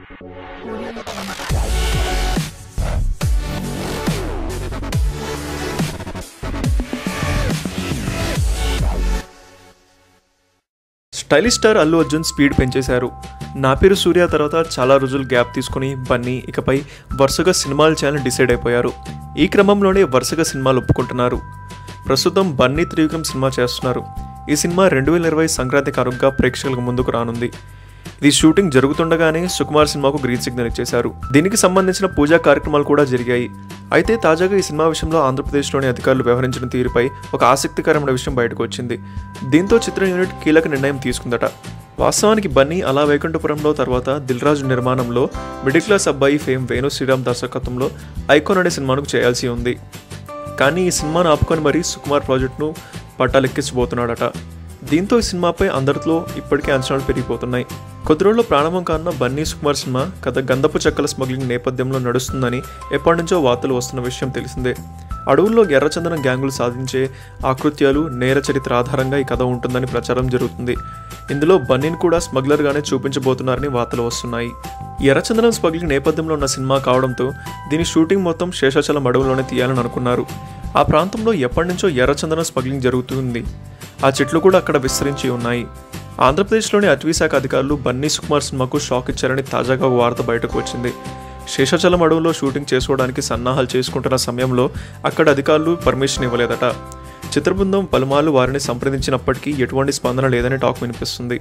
stylish star Allu Arjun speed పెంచేశారు నా పేరు సూర్య తర్వాత చాలా రోజులు గ్యాప్ తీసుకుని బన్నీ ఇకపై వరుసగా సినిమాలు చేయాలని డిసైడ్ అయిపోయారు ఈ క్రమంలోనే వరుసగా సినిమాలు ఒప్పుకుంటున్నారు ప్రస్తుతం బన్నీ త్రివిక్రమ్ సినిమా చేస్తున్నారు ఈ సినిమా రెండు వేల ఇరవై సంక్రాంతి కానుకగా ప్రేక్షకులకు ముందుకు రానుంది ఇది షూటింగ్ జరుగుతుండగానే సుకుమార్ సినిమాకు గ్రీన్ సిగ్నల్ ఇచ్చేశారు దీనికి సంబంధించిన పూజా కార్యక్రమాలు కూడా జరిగాయి అయితే తాజాగా ఈ సినిమా విషయంలో ఆంధ్రప్రదేశ్లోని అధికారులు వ్యవహరించిన తీరుపై ఒక ఆసక్తికరమైన విషయం బయటకు వచ్చింది దీంతో చిత్ర యూనిట్ కీలక నిర్ణయం తీసుకుందట వాస్తవానికి బన్నీ అలా వైకుంఠపురంలో తర్వాత దిల్రాజు నిర్మాణంలో మిడిల్ క్లాస్ అబ్బాయి ఫేమ్ వేణు శ్రీరామ్ దర్శకత్వంలో ఐకాన్ అనే సినిమాను చేయాల్సి ఉంది కానీ ఈ సినిమాను ఆపుకొని మరీ సుకుమార్ ప్రాజెక్టును పట్టాలెక్కించబోతున్నాడట దీంతో ఈ సినిమాపై అందరిలో ఇప్పటికే అంచనాలు పెరిగిపోతున్నాయి కొద్ది రోజుల్లో ప్రారంభం కానున్న బన్నీ సుకుమార్ సినిమా కథ గంధపు చెక్కల స్మగ్లింగ్ నేపథ్యంలో నడుస్తుందని ఎప్పటి నుంచో వార్తలు వస్తున్న విషయం తెలిసిందే అడవుల్లో ఎర్రచందనం గ్యాంగులు సాధించే ఆకృత్యాలు నేర చరిత్ర ఆధారంగా ఈ కథ ఉంటుందని ప్రచారం జరుగుతుంది ఇందులో బన్నీని కూడా స్మగ్లర్గానే చూపించబోతున్నారని వార్తలు వస్తున్నాయి ఎర్రచందనం స్మగ్లింగ్ నేపథ్యంలో ఉన్న సినిమా కావడంతో దీని షూటింగ్ మొత్తం శేషాచలం అడవుల్లోనే తీయాలని అనుకున్నారు ఆ ప్రాంతంలో ఎప్పటి నుంచో ఎర్రచందనం స్మగ్లింగ్ జరుగుతుంది ఆ చెట్లు కూడా అక్కడ విస్తరించి ఉన్నాయి ఆంధ్రప్రదేశ్లోని అటవీశాఖ అధికారులు బన్నీ సుకుమార్ సినిమాకు షాక్ ఇచ్చారని తాజాగా ఒక వార్త బయటకు వచ్చింది శేషాచలం అడవుల్లో షూటింగ్ చేసుకోవడానికి సన్నాహాలు చేసుకుంటున్న సమయంలో అక్కడ అధికారులు పర్మిషన్ ఇవ్వలేదట చిత్రబృందం పలుమార్లు వారిని సంప్రదించినప్పటికీ ఎటువంటి స్పందన లేదని టాక్ వినిపిస్తుంది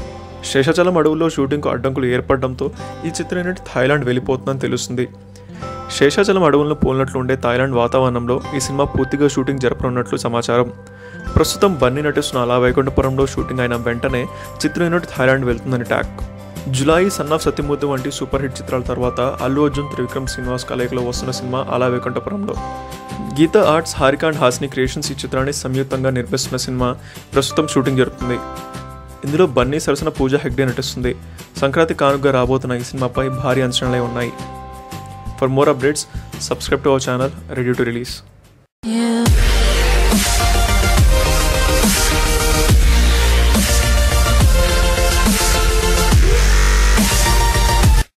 శేషాచలం అడవుల్లో షూటింగ్కు అడ్డంకులు ఏర్పడడంతో ఈ చిత్ర యూనిట్ థాయిలాండ్ వెళ్ళిపోతుందని తెలుస్తుంది శేషాచలం అడవులను పోలినట్లు ఉండే థాయిలాండ్ వాతావరణంలో ఈ సినిమా పూర్తిగా షూటింగ్ జరపనున్నట్లు సమాచారం ప్రస్తుతం బన్నీ నటిస్తున్న అలా వైకుంఠపురంలో షూటింగ్ అయిన వెంటనే చిత్ర యూనిట్ థాయిలాండ్ వెళ్తుందని talk Julayi son of Satyamurthy వంటి సూపర్ హిట్ చిత్రాల తర్వాత అల్లు అర్జున్ త్రివిక్రమ్ శ్రీనివాస్ కలయికలో వస్తున్న cinema Ala Vaikunthapurramuloo Geetha arts Haarika and Haasini creations ఈ చిత్రాన్ని సంయుక్తంగా నిర్మిస్తున్న సినిమా ప్రస్తుతం షూటింగ్ జరుగుతుంది ఇందులో బన్నీ సరసన పూజ హెగ్డే నటిస్తుంది సంక్రాంతి కానుకగా రాబోతున్న ఈ సినిమాపై భారీ అంచనాలే ఉన్నాయి for more updates subscribe to our channel ready to release You